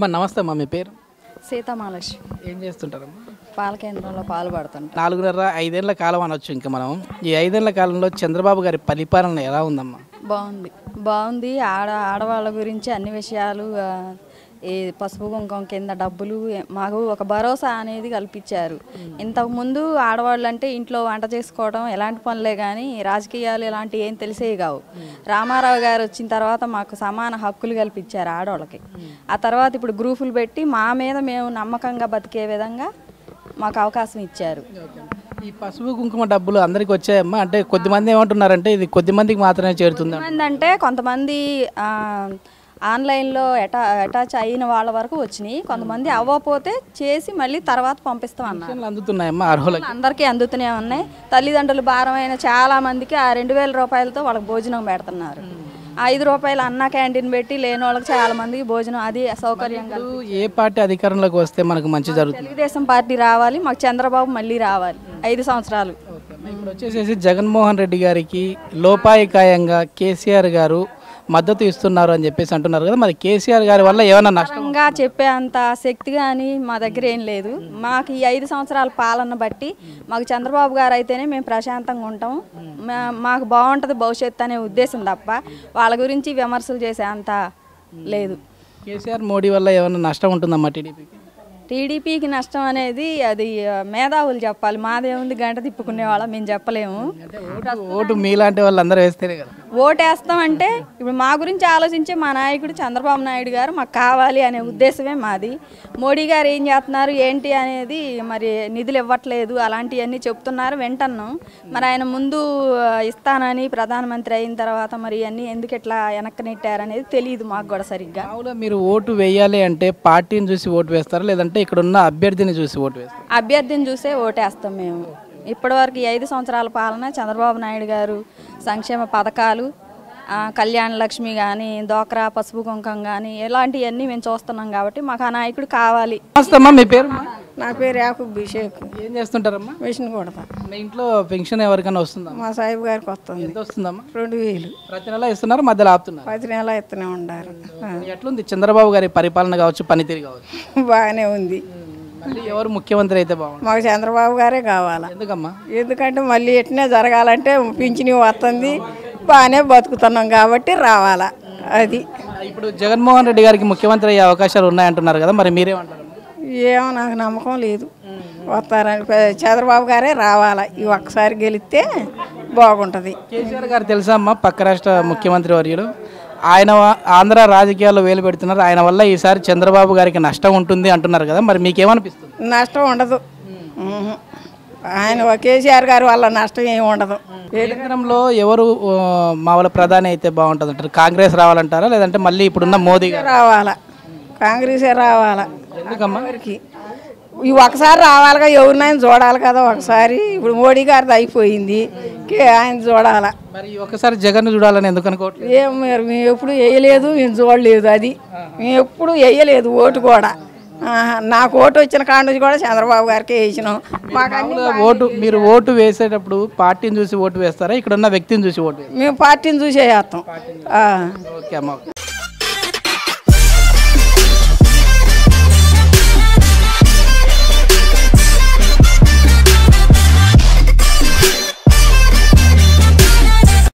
అమ్మ నమస్తే అమ్మా మీ పేరు సీతామహాలక్ష్మి ఏం చేస్తుంటారమ్మా పాల కేంద్రంలో పాల్పడుతుంటాం నాలుగున్నర ఐదేళ్ల కాలం అనొచ్చు ఇంకా మనం ఈ ఐదేళ్ల కాలంలో చంద్రబాబు గారి పరిపాలన ఎలా ఉందమ్మా బాగుంది బాగుంది ఆడ ఆడవాళ్ళ గురించి అన్ని విషయాలు ఆ, ఈ పసుపు కుంకుమ కింద డబ్బులు ఏ- మాకు ఒక భరోసా అనేది కల్పించారు ఇంతకుముందు ఆడవాళ్ళు అంటే ఇంట్లో వంట చేసుకోవడం ఎలాంటి పనులే కానీ రాజకీయాలు ఇలాంటివి ఏం తెలిసేవి కావు రామారావు గారు వచ్చిన తర్వాత మాకు సమాన హక్కులు కల్పించారు ఆడవాళ్ళకి ఆ తర్వాత ఇప్పుడు గ్రూపులు పెట్టి మా మీద మేము నమ్మకంగా బతికే విధంగా మాకు అవకాశం ఇచ్చారు ఈ పసుపు కుంకుమ డబ్బులు అందరికి వచ్చాయమ్మా అంటే కొద్దిమంది ఏమంటున్నారంటే ఇది కొద్ది మందికి మాత్రమే చేరుతుంది కొంతమంది అంటే కొంతమంది ఆ, ఆన్లైన్లో అటా అటాచ్ అయిన వాళ్ళ వరకు వచ్చినాయి కొంతమంది అవ్వకపోతే చేసి మళ్ళీ తర్వాత పంపిస్తాం అన్నారు పెన్షన్లు అందుతున్నాయమ్మా అర్హులకి అందరికీ అందుతూనే ఉన్నాయి తల్లిదండ్రులు భారమైన చాలా మందికి ఆ రెండు వేల రూపాయలతో వాళ్ళకి భోజనం పెడుతున్నారు ఆ ఐదు రూపాయలు అన్న క్యాంటీన్ పెట్టి లేని వాళ్ళకి చాలా మందికి భోజనం అది సౌకర్యంగా ఇప్పుడు ఏ పార్టీ అధికారంలోకి వస్తే మనకు మంచి జరుగుతుంది తెలుగుదేశం పార్టీ రావాలి మాకు చంద్రబాబు మళ్ళీ రావాలి ఐదు సంవత్సరాలు ఇప్పుడు వచ్చేసేసి జగన్మోహన్ రెడ్డి గారికి లోపాయికాయంగా కేసీఆర్ గారు మద్దతు ఇస్తున్నారు అని చెప్పేసి అంటున్నారు కదా మరి కేసీఆర్ గారి వల్ల ఏమైనా నష్టం పరంగా చెప్పే అంత శక్తి కానీ మా దగ్గర ఏం లేదు మాకు ఈ ఐదు సంవత్సరాల పాలన బట్టి మాకు చంద్రబాబు గారు అయితేనే మేము ప్రశాంతంగా ఉంటాం మా- మాకు బాగుంటుంది భవిష్యత్తు అనే ఉద్దేశం తప్ప వాళ్ళ గురించి విమర్శలు చేసే అంత లేదు కేసీఆర్ మోడీ వల్ల ఏమైనా నష్టం ఉంటుందమ్మా టీడీపీకి టీడీపీకి నష్టం అనేది అది ఆ, మేధావులు చెప్పాలి మాదేముంది గంట తిప్పుకునే వాళ్ళం మేము చెప్పలేము ఓటు ఓటు మీలాంటి వాళ్ళు అందరూ వేస్తేనే కదా ఓటేస్తామంటే ఇప్పుడు మా గురించి ఆలోచించే మా నాయకుడు చంద్రబాబు నాయుడు గారు మాకు కావాలి అనే ఉద్దేశమే మాది మోడీ గారు ఏం చేస్తున్నారు ఏంటి అనేది మరి నిధులు ఇవ్వట్లేదు అలాంటివన్నీ చెప్తున్నారు వింటున్నాం మరి ఆయన ముందు ఆ, ఇస్తానని ప్రధానమంత్రి అయిన తర్వాత మరి అన్నీ ఎందుకు ఇట్లా వెనక్కి నెట్టారనేది తెలియదు మాకు కూడా సరిగ్గా మామూలుగా మీరు ఓటు వేయాలి అంటే పార్టీని చూసి ఓటు వేస్తారా లేదంటే ఇక్కడ ఉన్న అభ్యర్థిని చూసి ఓటు వేస్తారా అభ్యర్థిని చూసే ఓటేస్తాం మేము ఇప్పటివరకు ఈ ఐదు సంవత్సరాల పాలన చంద్రబాబు నాయుడు గారు సంక్షేమ పథకాలు ఆ, కళ్యాణ లక్ష్మి కానీ డోక్రా పసుపు కుంకం కానీ ఇలాంటివన్నీ మేము చూస్తున్నాం కాబట్టి మాకు ఆ నాయకుడు కావాలి నమస్తే అమ్మా మీ పేరు నా పేరు యాకూబ్ బిషేక్ ఏం చేస్తుంటారమ్మా మిషన్ కొడతా మీ ఇంట్లో పెన్షన్ ఎవరికైనా వస్తుందా మా సాహిబ్ గారికి వస్తుంది ఎంత వస్తుందమ్మా రెండు వేలు ప్రతి నెల ఇస్తున్నారు మధ్యలో ఆపుతున్నారు పది నెలలు ఎత్తనే ఉండారు ఆ, ఎట్లుంది చంద్రబాబు గారి పరిపాలన కావచ్చు పనితీరు కావచ్చు బాగానే ఉంది మళ్ళీ ఎవరు ముఖ్యమంత్రి అయితే బాగుంటుంది మాకు చంద్రబాబు గారే కావాలా ఎందుకమ్మా ఎందుకంటే మళ్ళీ ఎట్నే జరగాలంటే పింఛని వస్తుంది బాగానే బతుకుతున్నాం కాబట్టి రావాలా అది ఇప్పుడు జగన్మోహన్ రెడ్డి గారికి ముఖ్యమంత్రి అయ్యే అవకాశాలు ఉన్నాయంటున్నారు కదా మరి మీరేమంటారు ఏమో నాకు నమ్మకం లేదు వస్తారని పె- చంద్రబాబు గారే రావాలా ఈ ఒక్కసారి గెలిస్తే బాగుంటుంది కేసీఆర్ గారు తెలుసా అమ్మా పక్క రాష్ట్ర ముఖ్యమంత్రి వర్యులు ఆయన వ- ఆంధ్ర రాజకీయాల్లో వేలు పెడుతున్నారు ఆయన వల్ల ఈసారి చంద్రబాబు గారికి నష్టం ఉంటుంది అంటున్నారు కదా మరి మీకేమనిపిస్తుంది నష్టం ఉండదు ఉహు. ఆయన కేసీఆర్ గారి వల్ల నష్టం ఏమి ఉండదు కేంద్రంలో ఎవరు ఆ, మా వాళ్ళ ప్రధాని అయితే బాగుంటుంది అంటారు కాంగ్రెస్ రావాలంటారా లేదంటే మళ్ళీ ఇప్పుడున్న మోదీ గారు రావాలా కాంగ్రెసే రావాలా ఎందుకమ్మా ఎవరికి ఈ ఒకసారి రావాలిగా ఎవరినైనా చూడాలి కదా ఒకసారి ఇప్పుడు మోడీ గారిది అయిపోయింది కే- ఆయన చూడాలా మరి ఒకసారి జగన్ చూడాలని ఎందుకు అనుకోవట్లేదు ఏం మరి మేము ఎప్పుడు వేయలేదు మేము చూడలేదు అది మేము ఎప్పుడు వేయలేదు ఓటు కూడా ఆహా, నాకు ఓటు వచ్చిన కాడ నుంచి కూడా చంద్రబాబు గారికి వేసినాం మాకు అన్ని మామూలుగా ఓటు మీరు ఓటు వేసేటప్పుడు పార్టీని చూసి ఓటు వేస్తారా ఇక్కడ ఉన్న వ్యక్తిని చూసి ఓటు వేస్తారా మేము పార్టీని చూసే వేస్తాం ఆ. ఓకే అమ్మ